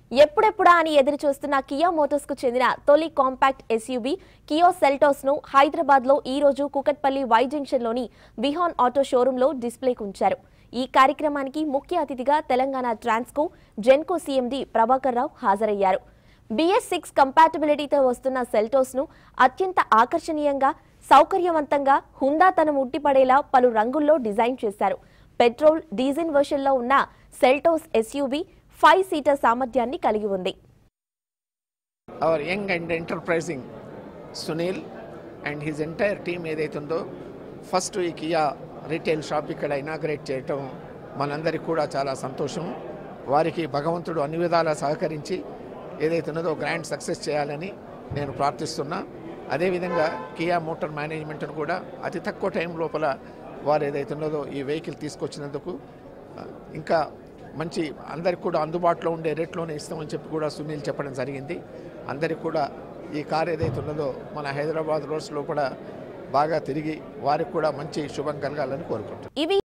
ఎప్పుడెప్పుడా అని ఎదురు చూస్తున్న కియా మోటార్స్ కు చెందిన తొలి కాంపాక్ట్ ఎస్యూవీ కియో సెల్టోస్ ను హైదరాబాద్ లో ఈ రోజు కుకట్పల్లి వై జంక్షన్ లోని విహాన్ ఆటో షోరూమ్ లో డిస్ప్లేకు ఉంచారు ఈ కార్యక్రమానికి ముఖ్య అతిథిగా Telangana Transco Genco CMD Prabhakar Rao హాజరయ్యారు బిఎస్ సిక్స్ కంపాటబిలిటీతో వస్తున్న సెల్టోస్ ను అత్యంత ఆకర్షణీయంగా సౌకర్యవంతంగా హుందాతనం ఉట్టిపడేలా పలు రంగుల్లో డిజైన్ చేశారు పెట్రోల్ డీజిల్ వెర్షన్లో ఉన్న సెల్టోస్ ఎస్యూవీ ఫైవ్ సీటర్ సామర్థ్యాన్ని కలిగి ఉంది our young and enterprising Sunil and his entire team ఏదైతుందో ఫస్ట్ ఈ కియా రీటైల్ షాప్ ఇక్కడ ఇనాగ్రేట్ చేయటం మనందరికీ కూడా చాలా సంతోషం వారికి భగవంతుడు అన్ని విధాలా సహకరించి ఏదైతున్నదో గ్రాండ్ సక్సెస్ చేయాలని నేను ప్రార్థిస్తున్నా అదేవిధంగా కియా మోటార్ మేనేజ్మెంట్ను కూడా అతి తక్కువ టైం లోపల వారు ఏదైతున్నదో ఈ వెహికల్ తీసుకొచ్చినందుకు ఆ, ఇంకా మంచి అందరికి కూడా అందుబాటులో ఉండే రేట్లోనే ఇస్తామని చెప్పి కూడా సునీల్ చెప్పడం జరిగింది అందరికి కూడా ఈ కార్ ఏదైతే ఉన్నదో మన హైదరాబాద్ రోడ్స్ లోపల బాగా తిరిగి వారికి కూడా మంచి శుభం కలగాలని కోరుకుంటున్నాను ఇవి